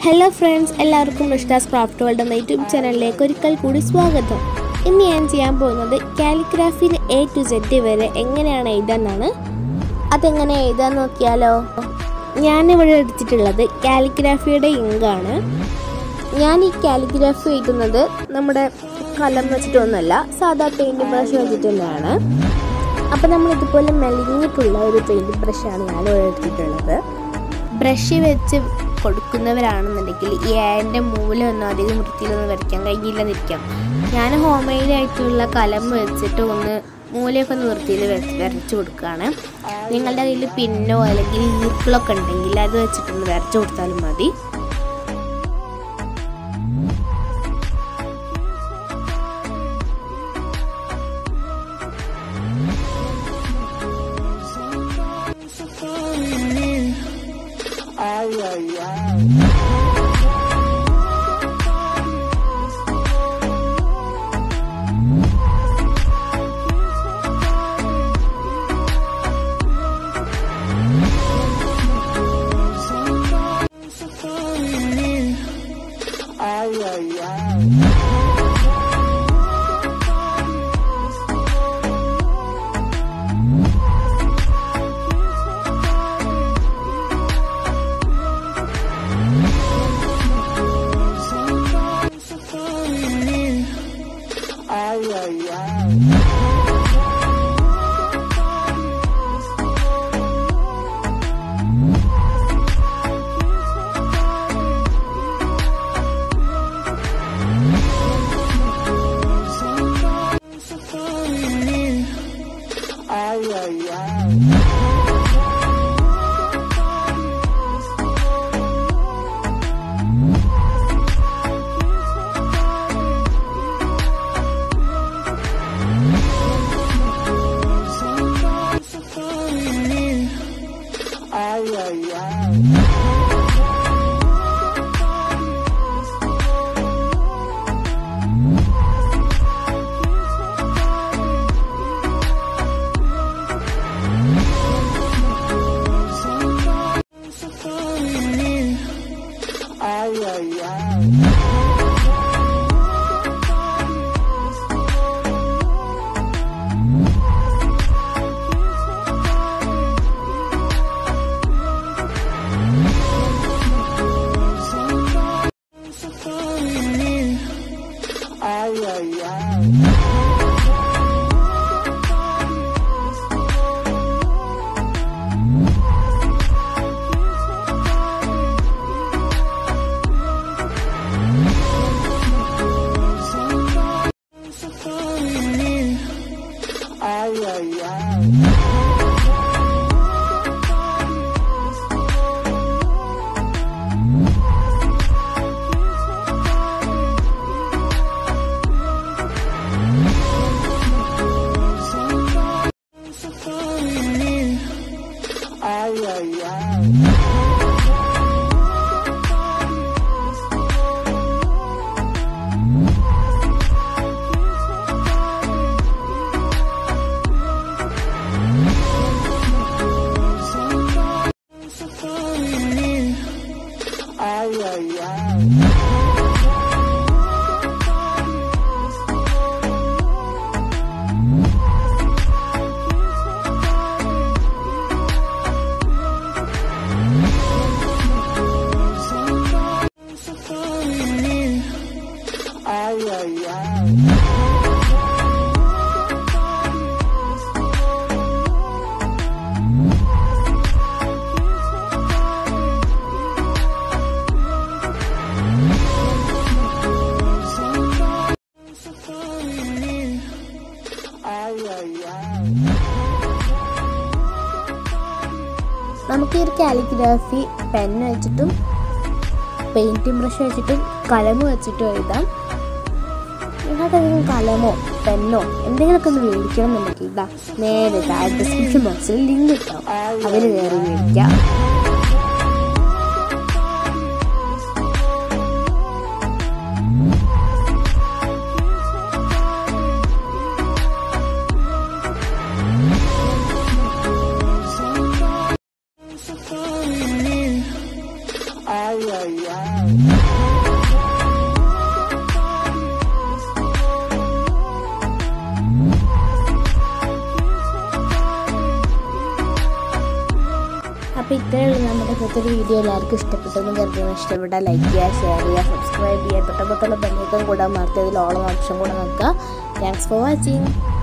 Hello friends എല്ലാവർക്കും Rishta's craft world എന്ന YouTube ചാനലിലേക്ക് ഒരിക്കൽ കൂടി സ്വാഗതം ഇന്ന് ഞാൻ ചെയ്യാൻ പോകുന്നത് കാലിഗ്രാഫിന് എ ടു സെഡ് വരെ എങ്ങനെയാണ് എഴുതാന്നാണ് അതെങ്ങനെ എഴുതാൻ നോക്കിയാലോ ഞാനിവിടെ എടുത്തിട്ടുള്ളത് കാലിഗ്രാഫിയുടെ ഇങ്കാണ് ഞാൻ ഈ കാലിഗ്രാഫി എഴുതുന്നത് നമ്മുടെ കലം വെച്ചിട്ടൊന്നുമല്ല സാധാ പെയിൻറ് ബ്രഷ് വെച്ചിട്ട് തന്നെയാണ് അപ്പം നമ്മൾ ഇതുപോലെ മെലിഞ്ഞിട്ടുള്ള ഒരു പെയിൻറ് ബ്രഷാണ് ഞാൻ ഇവിടെ എടുത്തിട്ടുള്ളത് ബ്രഷ് വെച്ച് കൊടുക്കുന്നവരാണെന്നുണ്ടെങ്കിൽ ഈ ഏൻ്റെ മൂലമൊന്നും അധികം വൃത്തിയിലൊന്നും വരയ്ക്കാൻ കഴിഞ്ഞില്ലെന്നിരിക്കാം ഞാൻ ഹോം മെയ്ഡ് ആയിട്ടുള്ള കലം വെച്ചിട്ട് ഒന്ന് മൂലയൊക്കെ ഒന്ന് വൃത്തിയിൽ വരച്ചു കൊടുക്കുകയാണ് നിങ്ങളുടെ കയ്യിൽ പിന്നോ അല്ലെങ്കിൽ ഈർക്കിളൊക്കെ ഉണ്ടെങ്കിൽ അത് വെച്ചിട്ടൊന്ന് വരച്ചു കൊടുത്താലും മതി നമുക്ക് ഈ ഒരു കാലിഗ്രാഫി പെന്ന് വെച്ചിട്ടും പെയിൻറ്റിംഗ് ബ്രഷ് വെച്ചിട്ടും കലമ് വെച്ചിട്ടും എഴുതാം നിങ്ങൾക്ക് എന്തെങ്കിലും കലമോ പെന്നോ എന്തെങ്കിലുമൊക്കെ ഒന്ന് മേടിക്കണം എന്നുണ്ടെങ്കിൽ ഇതാ നേരെ താഴെ ഡിസ്ക്രിപ്ഷൻ ബോക്സിൽ ലിങ്ക് കിട്ടാം അതിൽ കയറി മേടിക്കാം Ay, ay, ay. അപ്പോൾ ഇത്രയുള്ള നമ്മുടെ ഇന്നത്തെ ഒരു വീഡിയോ എല്ലാവർക്കും ഇഷ്ടപ്പെട്ടെന്ന് കരുതുന്നു ഇഷ്ടപ്പെട്ടാൽ ലൈക്ക് ചെയ്യുക ഷെയർ ചെയ്യുക സബ്സ്ക്രൈബ് ചെയ്യുക തൊട്ടപ്പുറത്തുള്ള ബെല്ലൈക്കൺ കൂടെ മാർത്തി അതിൽ ഓളം ഓപ്ഷൻ കൂടെ നോക്കുക താങ്ക്സ് ഫോർ വാച്ചിങ്